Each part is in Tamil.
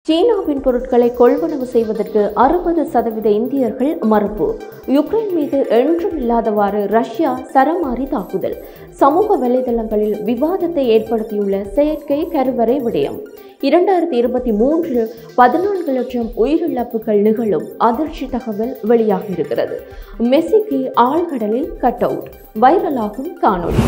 சீனாவின் பொருட்களை கொள்வனவு செய்வதற்கு அறுபது சதவீத இந்தியர்கள் மறுப்பு யுக்ரைன் மீது என்றும் இல்லாதவாறு ரஷ்யா சரமாரி தாக்குதல் சமூக வலைதளங்களில் விவாதத்தை ஏற்படுத்தியுள்ள செயற்கை கருவறை விடயம் இரண்டாயிரத்தி இருபத்தி மூன்று பதினான்கு லட்சம் உயிரிழப்புகள் நிகழும் அதிர்ச்சி தகவல் வெளியாகியிருக்கிறது மெஸ்ஸிக்கு ஆழ்கடலில் கட் அவுட் வைரலாகும் காணொளி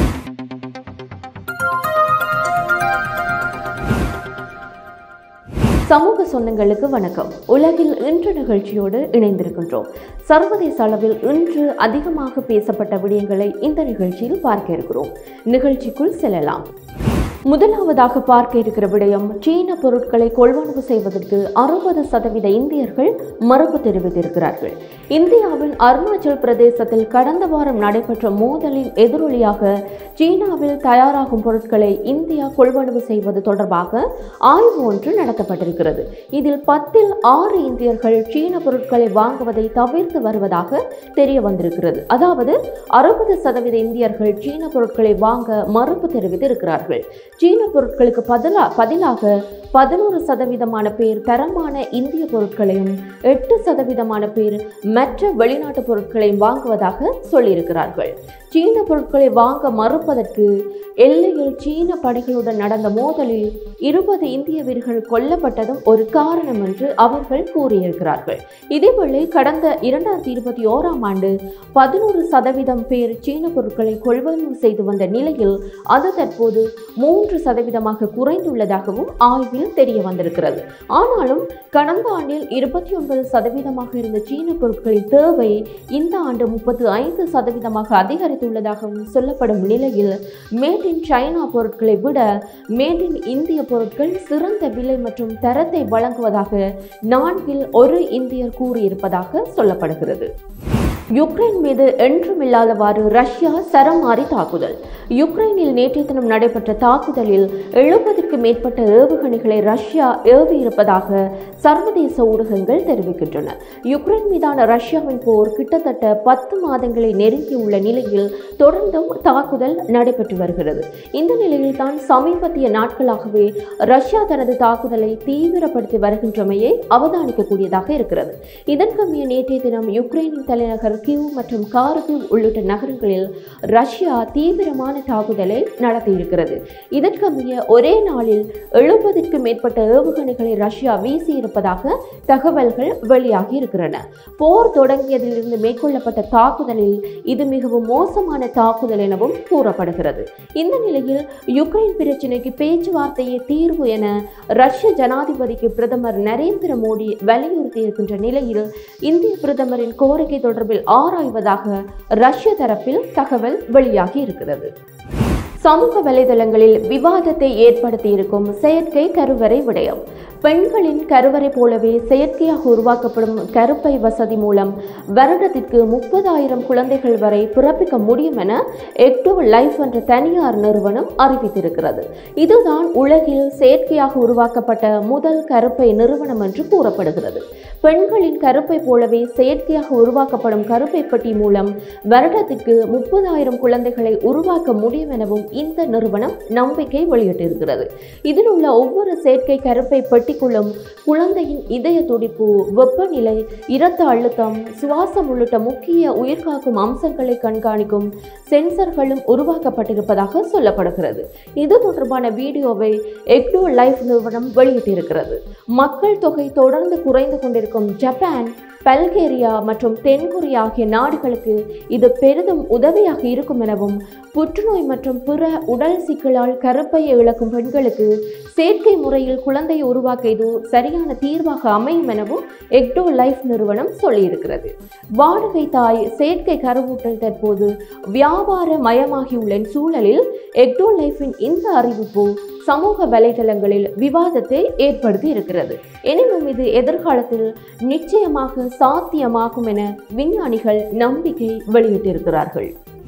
சமூக சொந்தங்களுக்கு வணக்கம் உலகில் இன்று நிகழ்ச்சியோடு இணைந்திருக்கின்றோம் சர்வதேச அளவில் இன்று அதிகமாக பேசப்பட்ட விடயங்களை இந்த நிகழ்ச்சியில் பார்க்க இருக்கிறோம் நிகழ்ச்சிக்குள் செல்லலாம் முதலாவதாக பார்க்க இருக்கிற விடயம் சீன பொருட்களை கொள்வனவு செய்வதற்கு அறுபது சதவீத இந்தியர்கள் மறுப்பு தெரிவித்திருக்கிறார்கள் இந்தியாவின் அருணாச்சல் பிரதேசத்தில் கடந்த வாரம் நடைபெற்ற மோதலின் எதிரொலியாக சீனாவில் தயாராகும் பொருட்களை இந்தியா கொள்வனவு செய்வது தொடர்பாக ஆய்வு ஒன்று நடத்தப்பட்டிருக்கிறது இதில் பத்தில் ஆறு இந்தியர்கள் சீன பொருட்களை வாங்குவதை தவிர்த்து வருவதாக தெரிய வந்திருக்கிறது அதாவது அறுபது சதவீத இந்தியர்கள் சீன பொருட்களை வாங்க மறுப்பு தெரிவித்திருக்கிறார்கள் சீன பொருட்களுக்கு பதிலா பதிலாக பதினோரு சதவீதமான பேர் தரமான இந்திய பொருட்களையும் எட்டு சதவீதமான பேர் மற்ற வெளிநாட்டு பொருட்களையும் வாங்குவதாக சொல்லியிருக்கிறார்கள் சீன பொருட்களை வாங்க மறுப்பதற்கு எல்லையில் சீன படைகளுடன் நடந்த மோதலில் இருபது இந்திய வீரர்கள் கொல்லப்பட்டதும் ஒரு காரணம் என்று அவர்கள் கூறியிருக்கிறார்கள் இதேவேளை கடந்த இரண்டாயிரத்தி இருபத்தி ஓராம் ஆண்டு பதினோரு சதவீதம் பேர் சீன பொருட்களை கொள்வனவு செய்து வந்த நிலையில் அது தற்போது மூன்று சதவீதமாக குறைந்துள்ளதாகவும் ஆய்வில் தெரிய வந்திருக்கிறது ஆனாலும் கடந்த ஆண்டில் இருபத்தி ஒன்பது சதவீதமாக இருந்த சீன பொருட்களின் தேவை இந்த ஆண்டு முப்பத்து ஐந்து சதவீதமாக அதிகரித்துள்ளதாகவும் சொல்லப்படும் நிலையில் மேட் இன் சைனா பொருட்களை விட மேட் இன் இந்திய பொருட்கள் சிறந்த விலை மற்றும் தரத்தை வழங்குவதாக நான்கில் ஒரு இந்தியர் கூறியிருப்பதாக சொல்லப்படுகிறது யுக்ரைன் மீது என்றுமில்லாதவாறு ரஷ்யா சரமாரி தாக்குதல் யுக்ரைனில் நேற்றைய தினம் நடைபெற்ற தாக்குதலில் எழுபதுக்கு மேற்பட்ட ஏவுகணைகளை ரஷ்யா ஏவியிருப்பதாக சர்வதேச ஊடகங்கள் தெரிவிக்கின்றன யுக்ரைன் மீதான ரஷ்யாவின் போர் கிட்டத்தட்ட பத்து மாதங்களை நெருங்கியுள்ள நிலையில் தொடர்ந்தும் தாக்குதல் நடைபெற்று வருகிறது இந்த நிலையில் தான் சமீபத்திய நாட்களாகவே ரஷ்யா தனது தாக்குதலை தீவிரப்படுத்தி வருகின்றமையை அவதானிக்கக்கூடியதாக இருக்கிறது இதற்கமைய நேற்றைய தினம் யுக்ரைனின் தலைநகர் கிவ் மற்றும் கார்கிவ் உள்ளிட்ட நகரங்களில் ரஷ்யா தீவிரமான தாக்குதலை நடத்தியிருக்கிறது இதற்கமைய ஒரே நாளில் எழுபதுக்கு மேற்பட்ட ஏவுகணைகளை ரஷ்யா வீசியிருப்பதாக தகவல்கள் வெளியாகி இருக்கிறன போர் தொடங்கியதிலிருந்து மேற்கொள்ளப்பட்ட தாக்குதலில் இது மிகவும் மோசமான தாக்குதல் எனவும் கூறப்படுகிறது இந்த நிலையில் யுக்ரைன் பிரச்சினைக்கு பேச்சுவார்த்தையே தீர்வு என ரஷ்ய ஜனாதிபதிக்கு பிரதமர் நரேந்திர மோடி வலியுறுத்தி இருக்கின்ற நிலையில் இந்திய பிரதமரின் கோரிக்கை தொடர்பில் ஆராய்வதாக ரஷ்ய தரப்பில் தகவல் வெளியாகி இருக்கிறது சமூக வலைதளங்களில் விவாதத்தை ஏற்படுத்தியிருக்கும் செயற்கை கருவறை விடயம் பெண்களின் கருவறை போலவே செயற்கையாக உருவாக்கப்படும் கருப்பை வசதி மூலம் வருடத்திற்கு முப்பதாயிரம் குழந்தைகள் வரை பிறப்பிக்க முடியும் என எக்டோ லைஃப் என்ற தனியார் நிறுவனம் அறிவித்திருக்கிறது இதுதான் உலகில் செயற்கையாக உருவாக்கப்பட்ட முதல் கருப்பை நிறுவனம் என்று கூறப்படுகிறது பெண்களின் கருப்பை போலவே செயற்கையாக உருவாக்கப்படும் கருப்பை பெட்டி மூலம் வருடத்திற்கு முப்பதாயிரம் குழந்தைகளை உருவாக்க முடியும் எனவும் இந்த நிறுவனம் நம்பிக்கை வெளியிட்டிருக்கிறது இதில் உள்ள ஒவ்வொரு செயற்கை கருப்பை பெட்டிக்குள்ளும் குழந்தையின் இதய துடிப்பு வெப்பநிலை இரத்த அழுத்தம் சுவாசம் உள்ளிட்ட முக்கிய உயிர்காக்கும் அம்சங்களை கண்காணிக்கும் சென்சர்களும் உருவாக்கப்பட்டிருப்பதாக சொல்லப்படுகிறது இது தொடர்பான வீடியோவை எக்டோ லைஃப் நிறுவனம் வெளியிட்டிருக்கிறது மக்கள் தொகை தொடர்ந்து குறைந்து கொண்டிருக்கும் ஜப்பான் பல்கேரியா மற்றும் தென்கொரியா ஆகிய நாடுகளுக்கு இது பெரிதும் உதவியாக இருக்கும் எனவும் புற்றுநோய் மற்றும் பிற உடல் சிக்கலால் கருப்பையை இழக்கும் பெண்களுக்கு செயற்கை முறையில் குழந்தையை உருவாக்க இது சரியான தீர்வாக அமையும் எனவும் எக்டோ லைஃப் நிறுவனம் சொல்லியிருக்கிறது வாடகை தாய் செயற்கை கருவூட்டல் தற்போது வியாபார மயமாகியுள்ள சூழலில் எக்டோ லைஃபின் இந்த அறிவிப்பு சமூக வலைதளங்களில் விவாதத்தை ஏற்படுத்தி இருக்கிறது எனினும் இது எதிர்காலத்தில் நிச்சயமாக சாத்தியமாகும் என விஞ்ஞானிகள் நம்பிக்கை வெளியிட்டிருக்கிறார்கள்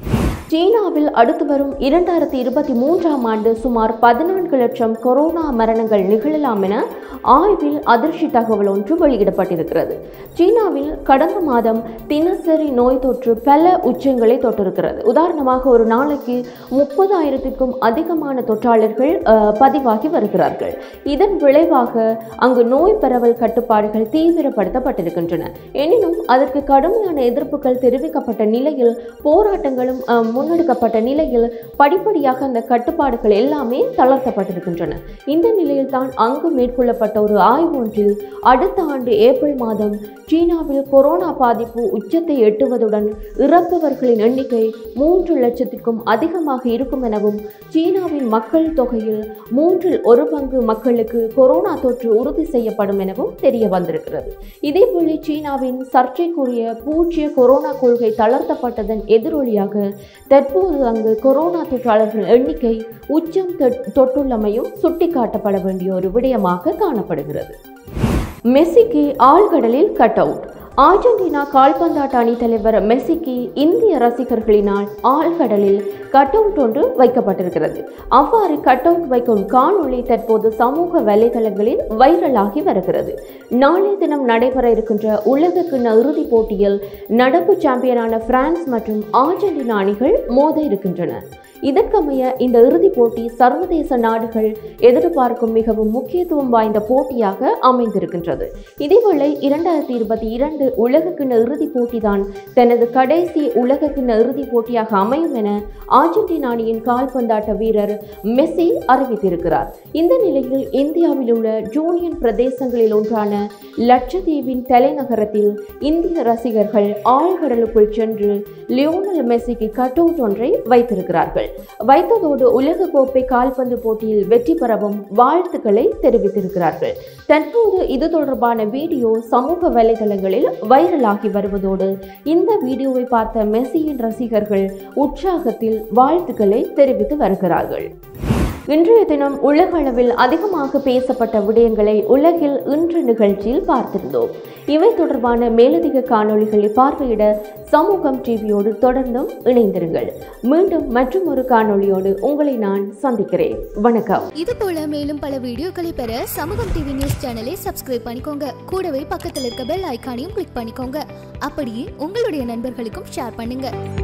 சீனாவில் அடுத்து வரும் இரண்டாயிரத்தி இருபத்தி மூன்றாம் ஆண்டு சுமார் பதினான்கு லட்சம் கொரோனா மரணங்கள் நிகழலாம் என ஆய்வில் அதிர்ச்சி தகவல் ஒன்று வெளியிடப்பட்டிருக்கிறது சீனாவில் கடந்த மாதம் தினசரி நோய் தொற்று பல உச்சங்களை தொட்டிருக்கிறது உதாரணமாக ஒரு நாளைக்கு முப்பதாயிரத்திற்கும் அதிகமான தொற்றாளர்கள் அஹ், பதிவாகி வருகிறார்கள் இதன் விளைவாக அங்கு நோய் பரவல் கட்டுப்பாடுகள் தீவிரப்படுத்தப்பட்டிருக்கின்றன எனினும் அதற்கு கடுமையான எதிர்ப்புகள் தெரிவிக்கப்பட்ட நிலையில் போராட்டங்களும் அஹ், முன்னெடுக்கப்பட்ட நிலையில் படிப்படியாக அந்த கட்டுப்பாடுகள் எல்லாமே தளர்த்தப்பட்டிருக்கின்றன இந்த நிலையில் தான் அங்கு மேற்கொள்ளப்பட்ட ஒரு ஆய்வு ஒன்றில் அடுத்த ஆண்டு ஏப்ரல் மாதம் சீனாவில் கொரோனா பாதிப்பு உச்சத்தை எட்டுவதுடன் இறப்பவர்களின் எண்ணிக்கை மூன்று லட்சத்திற்கும் அதிகமாக இருக்கும் எனவும் சீனாவின் மக்கள் தொகையில் மூன்றில் ஒரு பங்கு மக்களுக்கு கொரோனா தொற்று உறுதி செய்யப்படும் எனவும் தெரிய வந்திருக்கிறது இதேபோல சீனாவின் சர்ச்சைக்குரிய பூஜ்ய கொரோனா கொள்கை தளர்த்தப்பட்டதன் எதிரொலியாக தற்போது அங்கு கொரோனா தொற்றாளர்கள் எண்ணிக்கை உச்சம் தொட்- தொட்டுள்ளமையும் சுட்டிக்காட்டப்பட வேண்டிய ஒரு விடயமாக காணப்படுகிறது மெஸ்ஸிக்கு ஆழ்கடலில் கட் அவுட் அர்ஜென்டினா கால்பந்தாட்ட அணி தலைவர் மெஸ்ஸிக்கு இந்திய ரசிகர்களினால் ஆழ்கடலில் கட் அவுட் ஒன்று வைக்கப்பட்டிருக்கிறது அவ்வாறு கட் அவுட் வைக்கும் காணொளி தற்போது சமூக வலைதளங்களில் வைரலாகி வருகிறது நாளைய தினம் நடைபெற இருக்கின்ற உலக கிண்ண இறுதிப் போட்டியில் நடப்பு சாம்பியனான பிரான்ஸ் மற்றும் அர்ஜென்டினா அணிகள் மோத இருக்கின்றன இதற்கமைய இந்த இறுதிப் போட்டி சர்வதேச நாடுகள் எதிர்பார்க்கும் மிகவும் முக்கியத்துவம் வாய்ந்த போட்டியாக அமைந்திருக்கின்றது இதேவேளை இரண்டாயிரத்தி இருபத்தி இரண்டு உலகக்கிண்ண இறுதிப் போட்டிதான் தனது கடைசி உலகக்கிண்ண இறுதிப் போட்டியாக அமையும் என அர்ஜென்டினா அணியின் கால்பந்தாட்ட வீரர் மெஸ்ஸி அறிவித்திருக்கிறார் இந்த நிலையில் இந்தியாவில் உள்ள ஜூனியன் பிரதேசங்களில் ஒன்றான லட்சத்தீவின் தலைநகரத்தில் இந்திய ரசிகர்கள் ஆழ்கடலுக்குள் சென்று லியோனல் மெஸ்ஸிக்கு கட் அவுட் ஒன்றை வைத்திருக்கிறார்கள் வைத்ததோடு உலக கோப்பை கால்பந்து போட்டியில் வெற்றி பெறவும் வாழ்த்துக்களை தெரிவித்திருக்கிறார்கள் தற்போது இது தொடர்பான வீடியோ சமூக வலைதளங்களில் வைரலாகி வருவதோடு இந்த வீடியோவை பார்த்த மெஸ்ஸியின் ரசிகர்கள் உற்சாகத்தில் வாழ்த்துக்களை தெரிவித்து வருகிறார்கள் இன்றைய தினம் உலக அளவில் அதிகமாக பேசப்பட்ட விடயங்களை உலகில் இன்று நிகழ்ச்சியில் பார்த்திருந்தோம் இவை தொடர்பான மேலதிக காணொளிகளை பார்வையிட சமூகம் டிவியோடு தொடர்ந்தும் இணைந்திருங்கள் மீண்டும் மற்றும் ஒரு காணொளியோடு உங்களை நான் சந்திக்கிறேன் வணக்கம் இது போல மேலும் பல வீடியோக்களை பெற சமூகம் டிவி நியூஸ் சேனலை சப்ஸ்கிரைப் பண்ணிக்கோங்க கூடவே பக்கத்தில் இருக்க பெல் ஐகானையும் கிளிக் பண்ணிக்கோங்க அப்படியே உங்களுடைய நண்பர்களுக்கும் ஷேர் பண்ணுங்க